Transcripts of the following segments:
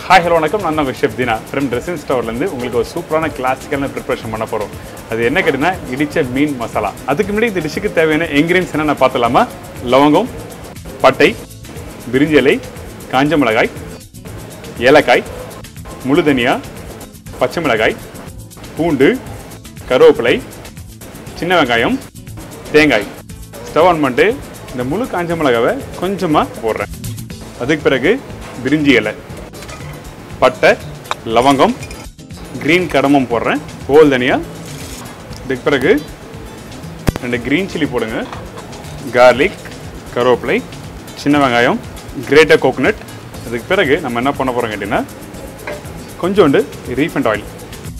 hi hello வணக்கம் நான் தான் ஷெஃப் தினா ஃப்ரம் ட்ரெஸ்ஸிங் ஸ்டோர்லேருந்து உங்களுக்கு ஒரு சூப்பரான கிளாசிக்கலான ப்ரிப்பரேஷன் பண்ண போகிறோம் அது என்ன கேட்டிங்கன்னா இடிச்ச மீன் மசாலா அதுக்கு முன்னாடி இந்த டிஷ்ஷுக்கு தேவையான இன்க்ரீடியன்ஸ் என்னென்ன பார்த்தலாமா லவங்கம் பட்டை பிரிஞ்சி இலை காஞ்ச மிளகாய் ஏலக்காய் முழு தனியா பச்சை மிளகாய் பூண்டு கருவேப்பிலை சின்ன வெங்காயம் தேங்காய் ஸ்டவ் ஆன் பண்ணிட்டு இந்த முழு காஞ்ச மிளகாவை கொஞ்சமாக போடுறேன் அதுக்கு பிறகு பிரிஞ்சி இலை பட்டை லவங்கம் க்ரீன் கடமும் போடுறேன் ஓல் தனியா இதுக்கு பிறகு ரெண்டு க்ரீன் சில்லி போடுங்க கார்லிக் கருவேப்பிலை சின்ன வெங்காயம் கிரேட்டர் கோகோனட் அதுக்கு பிறகு நம்ம என்ன பண்ண போகிறோம் கேட்டிங்கன்னா கொஞ்சோண்டு ரீஃபண்ட் ஆயில்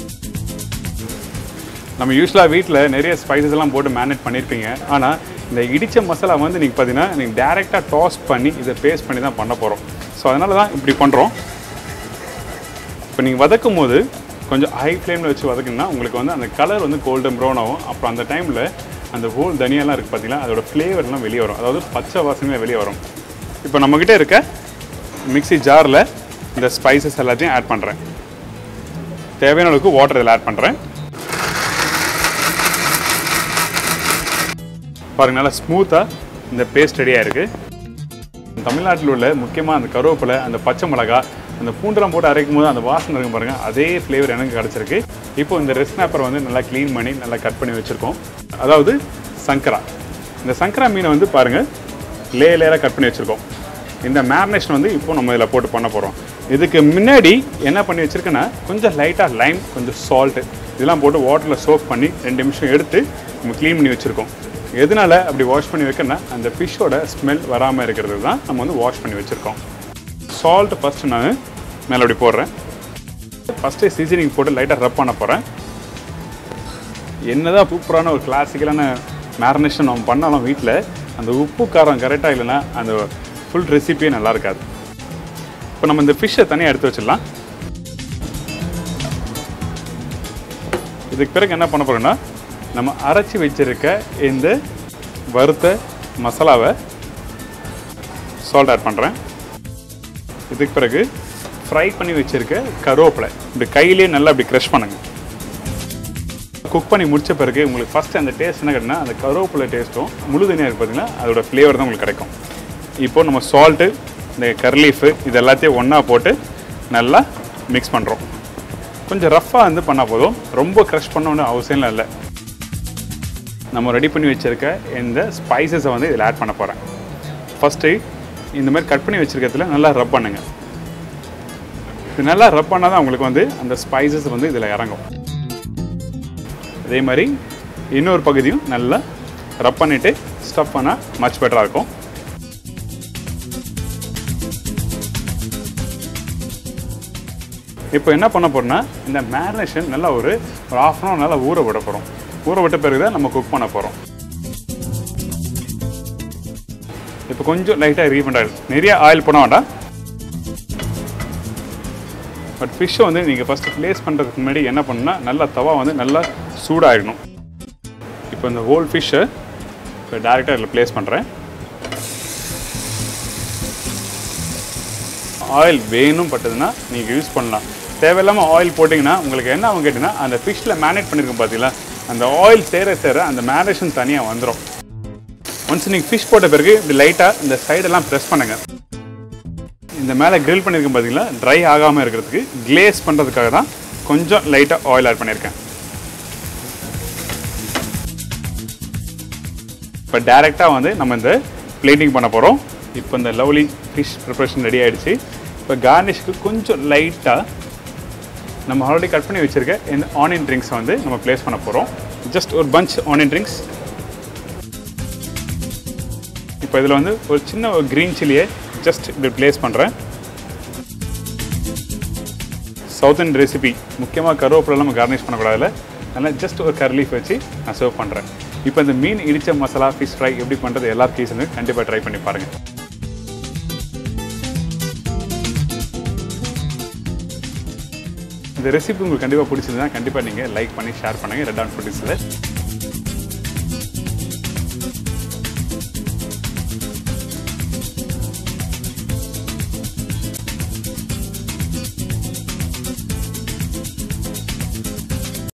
நம்ம யூஸ்வலாக வீட்டில் நிறைய ஸ்பைசஸ் எல்லாம் போட்டு மேனேஜ் பண்ணியிருப்பீங்க ஆனால் இந்த இடித்த மசாலா வந்து நீங்கள் பார்த்தீங்கன்னா நீங்கள் டேரெக்டாக டாஸ் பண்ணி இதை பேஸ்ட் பண்ணி தான் பண்ண போகிறோம் ஸோ அதனால தான் இப்படி பண்ணுறோம் இப்போ நீங்கள் வதக்கும் போது கொஞ்சம் ஹை ஃப்ளேமில் வச்சு வதக்குனா உங்களுக்கு வந்து அந்த கலர் வந்து கோல்டன் ப்ரௌன் ஆகும் அப்புறம் அந்த டைமில் அந்த ஹோல் தனியாலாம் இருக்குது பார்த்தீங்கன்னா அதோட ஃப்ளேவர்லாம் வெளியே வரும் அதாவது பச்சை வாசனையாக வெளியே வரும் இப்போ நம்மக்கிட்ட இருக்க மிக்ஸி ஜாரில் இந்த ஸ்பைசஸ் எல்லாத்தையும் ஆட் பண்ணுறேன் தேவையான அளவுக்கு வாட்டர் இதில் ஆட் பண்ணுறேன் பாருங்க நல்லா ஸ்மூத்தாக இந்த பேஸ்ட் ரெடியாக இருக்குது தமிழ்நாட்டில் உள்ள முக்கியமாக அந்த கருவேப்பிலை அந்த பச்சை மிளகா அந்த பூண்டெல்லாம் போட்டு அரைக்கும் போது அந்த வாசனை இருக்கும் பாருங்க அதே ஃப்ளேவர் எனக்கு கிடச்சிருக்கு இப்போ இந்த ரெஸ் ஸ்னாப்பரை வந்து நல்லா க்ளீன் பண்ணி நல்லா கட் பண்ணி வச்சுருக்கோம் அதாவது சங்கரா இந்த சங்கரா மீனை வந்து பாருங்கள் லே லேயராக கட் பண்ணி வச்சுருக்கோம் இந்த மேரினேஷன் வந்து இப்போ நம்ம இதில் போட்டு பண்ண போகிறோம் இதுக்கு முன்னாடி என்ன பண்ணி வச்சுருக்கேன்னா கொஞ்சம் லைட்டாக லைம் கொஞ்சம் சால்ட்டு இதெல்லாம் போட்டு வாட்டரில் சோப் பண்ணி ரெண்டு நிமிஷம் எடுத்து நம்ம க்ளீன் பண்ணி வச்சுருக்கோம் எதனால அப்படி வாஷ் பண்ணி வைக்கணும்னா அந்த ஃபிஷ்ஷோட ஸ்மெல் வராமல் இருக்கிறது தான் நம்ம வந்து வாஷ் பண்ணி வச்சுருக்கோம் சால்ட் ஃபஸ்ட்டு நான் மேலே அப்படி போடுறேன் ஃபஸ்ட்டு சீசனிங் போட்டு லைட்டாக ரப் பண்ண போகிறேன் என்னதான் சூப்பரான ஒரு கிளாசிக்கலான மேரினேஷன் நம்ம பண்ணாலும் வீட்டில் அந்த உப்பு காரம் கரெக்டாக இல்லைன்னா அந்த ஃபுல் ரெசிபியே நல்லா இருக்காது இப்போ நம்ம இந்த ஃபிஷ்ஷை தனியாக எடுத்து வச்சிடலாம் இதுக்கு பிறகு என்ன பண்ண போகிறோம்னா நம்ம அரைச்சி வச்சிருக்க இந்த வறுத்த மசாலாவை சால்ட் ஆட் பண்ணுறேன் இதுக்கு பிறகு ஃப்ரை பண்ணி வச்சிருக்க கருவேப்பிலை இப்படி கையிலேயே நல்லா இப்படி க்ரஷ் பண்ணுங்க குக் பண்ணி முடிச்ச பிறகு உங்களுக்கு ஃபஸ்ட்டு அந்த டேஸ்ட் என்ன கிடைக்குன்னா அந்த கருவேப்பிலை டேஸ்ட்டும் முழுதனியாக இருக்குது பார்த்தீங்கன்னா அதோட ஃப்ளேவர் தான் உங்களுக்கு கிடைக்கும் இப்போ நம்ம சால்ட்டு இந்த கர்லீஃபு இது எல்லாத்தையும் ஒன்றா போட்டு நல்லா மிக்ஸ் பண்ணுறோம் கொஞ்சம் ரஃப்பாக வந்து பண்ணால் போதும் ரொம்ப க்ரஷ் பண்ணணும்னு அவசியம்லாம் இல்லை நம்ம ரெடி பண்ணி வச்சுருக்க இந்த ஸ்பைசஸை வந்து இதில் ஆட் பண்ண போகிறேன் ஃபஸ்ட்டு இந்த மாதிரி கட் பண்ணி வச்சுருக்கிறதுல நல்லா ரப் பண்ணுங்க இது நல்லா ரப் பண்ணால் தான் உங்களுக்கு வந்து அந்த ஸ்பைசஸ் வந்து இதில் இறங்கும் அதே மாதிரி இன்னொரு பகுதியும் நல்லா ரப் பண்ணிவிட்டு ஸ்டஃப் பண்ணால் மச் பெட்டராக இருக்கும் இப்போ என்ன பண்ண போகிறோம்னா இந்த மேரினேஷன் நல்லா ஒரு ஒரு ஆஃப் அன் ஹவர் நல்லா ஊற விட போகிறோம் ஊற விட்ட பிறகு தான் நம்ம குக் பண்ண போகிறோம் இப்போ கொஞ்சம் லைட்டாக ரீஃபண்ட் ஆயில் நிறைய ஆயில் போட வேண்டாம் பட் ஃபிஷ்ஷை வந்து நீங்கள் ஃபஸ்ட்டு ப்ளேஸ் பண்ணுறதுக்கு முன்னாடி என்ன பண்ணணும்னா நல்லா தவா வந்து நல்லா சூடாகிடணும் இப்போ இந்த ஹோல் ஃபிஷ்ஷை இப்போ டேரெக்டாக இதில் ப்ளேஸ் பண்ணுறேன் ஆயில் வேணும் பட்டதுன்னா நீங்கள் யூஸ் பண்ணலாம் தேவையில்லாமல் ஆயில் போட்டிங்கன்னா உங்களுக்கு என்ன ஆகும் கேட்டிங்கன்னா அந்த ஃபிஷ்ஷில் மேனேட் பண்ணியிருக்கோம் பார்த்தீங்களா அந்த ஆயில் சேர சேர அந்த மேரினேஷன் தனியாக வந்துடும் ஒன்ஸ் நீங்கள் ஃபிஷ் போட்ட பிறகு இப்படி லைட்டாக இந்த சைடெல்லாம் ப்ரெஸ் பண்ணுங்கள் இந்த மேலே கிரில் பண்ணியிருக்கேன் பார்த்தீங்களா ட்ரை ஆகாமல் இருக்கிறதுக்கு கிளேஸ் பண்ணுறதுக்காக தான் கொஞ்சம் லைட்டாக ஆயில் ஆட் பண்ணியிருக்கேன் இப்போ டேரெக்டாக வந்து நம்ம இந்த பிளேட்டிங் பண்ண போகிறோம் இப்போ இந்த லவ்லி ஃபிஷ் ப்ரிப்பரேஷன் ரெடி ஆகிடுச்சு இப்போ கார்னிஷ்க்கு கொஞ்சம் லைட்டாக நம்ம ஆல்ரெடி கட் பண்ணி வச்சுருக்க இந்த ஆனியன் ட்ரிங்க்ஸை வந்து நம்ம ப்ளேஸ் பண்ண போகிறோம் ஜஸ்ட் ஒரு பஞ்ச் ஆனியன் ட்ரிங்க்ஸ் இப்போ இதில் வந்து ஒரு சின்ன ஒரு க்ரீன் சில்லியை ஜஸ்ட் இப்படி ப்ளேஸ் பண்ணுறேன் சவுத் இண்ட் ரெசிபி முக்கியமாக கருவேப்பிலை நம்ம கார்னிஷ் பண்ணக்கூடாதுல அதனால் ஜஸ்ட் ஒரு கர்லீஃப் வச்சு நான் சர்வ் பண்ணுறேன் இப்போ இந்த மீன் இடித்த மசாலா ஃபிஷ் ஃப்ரை எப்படி பண்ணுறது எல்லா கேஸுமே கண்டிப்பாக ட்ரை பண்ணி பாருங்கள் இந்த ரெசிபி உங்களுக்கு கண்டிப்பாக பிடிச்சிருந்தா கண்டிப்பாக நீங்கள் லைக் பண்ணி ஷேர் பண்ணுங்கள் ரெட் ஆன் ஃபுட்டிஸில்